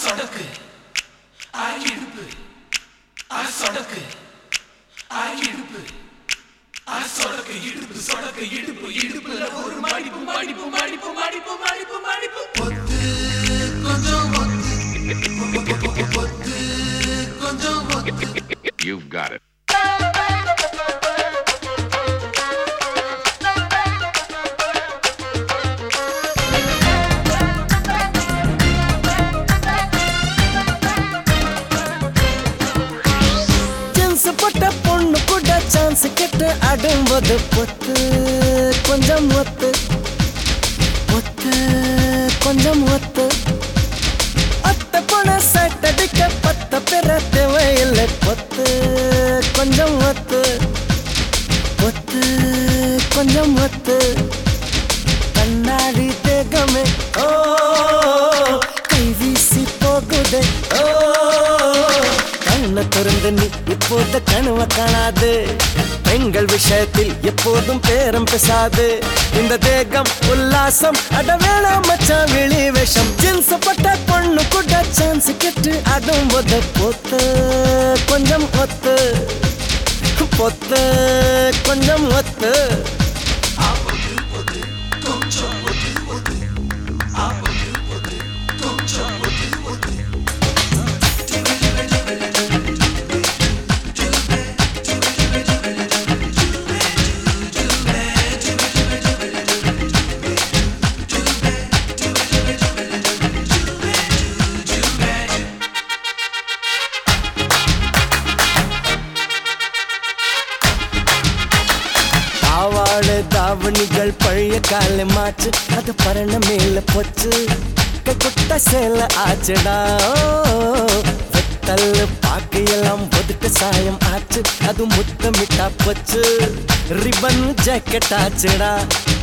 சொடக்கு ஆ இடுப்பு ஆ சொடக்கு ஆ இடுப்பு ஆ சொடக்கு இடுப்பு சொடக்கு இடுப்பு இடுப்புல ஒரு மடிப்பு மடிப்பு மடிப்பு மடிப்பு மடிப்பு மடிப்பு பொத்து கொஞ்சம் பொத்து பொத்து கொஞ்சம் பொத்து You've got it. ஜென்ஸ் போட்ட பொண்ணு கூட சான்ஸ் கெட்டு அடும்போது பொத்து கொஞ்சம் ஒத்து ஒத்து கொஞ்சம் ஒத்து அத்த பொண்ண சட்டடிக்க பத்த பெற தேவையில்லை பொத்து கொஞ்சம் ஒத்து ஒத்து கொஞ்சம் ஒத்து கண்ணாடி தேகமே ஓ கை வீசி போகுதே ஓ கண்ண திறந்து நீ இப்போது கனவ காணாது பெண்கள் விஷயத்தில் எப்போதும் பேரம் பேசாது இந்த தேகம் உல்லாசம் அட வேணாம் மச்சான் வெளி வேஷம் ஜின்ஸ் பட்ட பொண்ணு கூட சான்ஸ் கெட்டு அடும் போது பொத்து கொஞ்சம் ஒத்து பொத்து கொஞ்சம் ஒத்து ஆப்பது பொத்து கொஞ்சம் பொத்து பொத்து ஆப்பது பொத்து கொஞ்சம் பொத்து பொத்து பாவாடு தாவணிகள் பழைய கால மாச்சு அது பரண மேல போச்சு குட்ட சேல ஆச்சுடா வெத்தல் பாக்கையெல்லாம் ஒதுக்க சாயம் ஆச்சு அது முத்தமிட்டா போச்சு ரிபன் ஜாக்கெட் ஆச்சுடா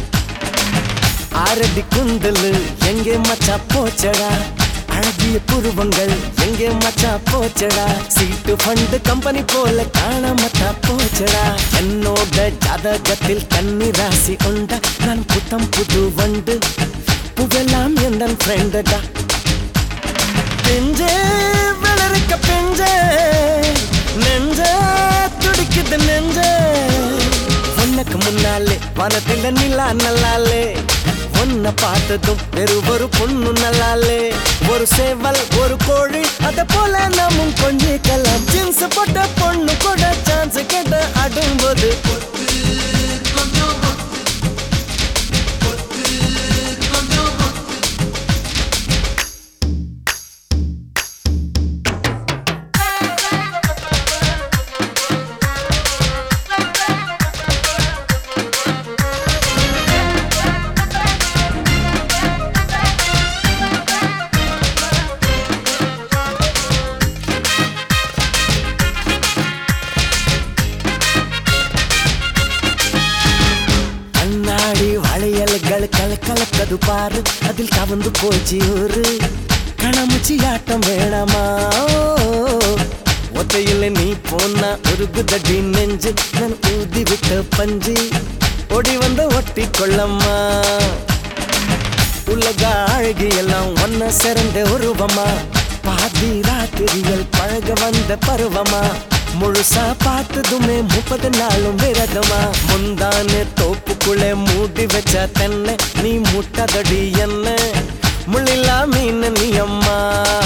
ஆரடி குந்தலு எங்கே மச்சா போச்சடா அழகிய புருவங்கள் எங்கே மச்சா போச்சடா சீட்டு ஃபண்டு கம்பெனி போல காணாமத்தா போச்சடா என்னோட ஜாதகத்தில் கன்னி ராசி உண்ட நான் புத்தம் புது வண்டு புகழாம் என் ஃப்ரெண்டடா பெஞ்சே விளரிக்க பெஞ்சே நெஞ்ச துடிக்குது நெஞ்ச உனக்கு முன்னாலே வனத்தில நிலா நல்லாலே உன்னை பார்த்ததும் வெறு ஒரு பொண்ணு நல்லாலே ஒரு சேவல் ஒரு கோழி அத போல நாமும் கொஞ்சிக்கலாம் ஜீன்ஸ் போட்ட பொண்ணு கூட சான்ஸ் கேட்ட அடும்போது கொஞ்சம் பொத்து பொத்து கொஞ்சம் பொத்து கண்ணாடி வளையல்கள் கலக்கலக்கது பாரு அதில் கவர்ந்து போச்சு ஒரு கணமுச்சி ஆட்டம் வேணாமா ஒத்தையில நீ போனா ஒரு குதடி நெஞ்சு நான் ஊதி விட்ட பஞ்சு ஓடி வந்து ஒட்டி கொள்ளம்மா உலக அழகி எல்லாம் ஒன்ன சிறந்த உருவமா பாதி ராத்திரிகள் பழக வந்த பருவமா முழுசா பார்த்ததுமே முப்பது நாளும் விரதமா முந்தானே தோப்புக்குள்ளே மூடி வச்ச தென்னை நீ முட்டதடி என்ன முள்ளில்லா மீன் நீ அம்மா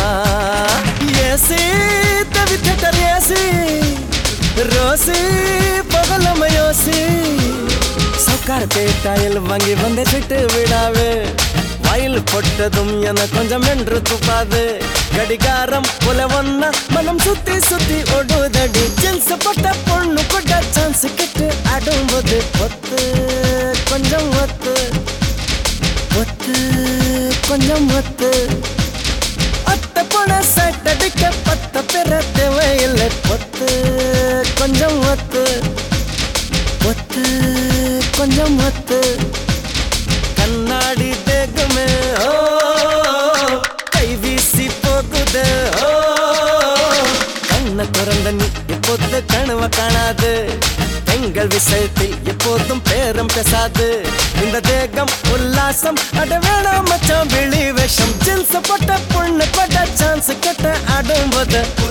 ஏசி தவித்தர் ஏசி ரோசி பகலம யோசி சவுக்கார பேட்டாயில் வாங்கி வந்து விட்டு விடாவே வயல் பொட்டதும் என கொஞ்சம் என்று துப்பாது கடிகாரம் போல ஒன்னா மனம் சுத்தி சுத்தி ஓடுதடி ஜென்ஸ் போட்ட பொண்ணு கூட சான்ஸ் கிட்டு ஆடும்போது பொத்து கொஞ்சம் ஒத்து ஒத்து கொஞ்சம் ஒத்து அத்த போன சட்டடிக்க பத்த பெற தேவையில்லை பொத்து கொஞ்சம் ஒத்து ஒத்து கொஞ்சம் ஒத்து கண்ணாடி தேகமே ஓ கை வீசி போகுது ஓ கண்ண திறந்த நீ எப்போது கனவ காணாது பெண்கள் விஷயத்தில் எப்போதும் பேரம் பேசாது இந்த தேகம் உல்லாசம் அட வேணாம் மச்சான் வெளி வேஷம் ஜின்ஸ் போட்ட பொண்ணு பட்ட சான்ஸ் கட்ட ஆடும் போது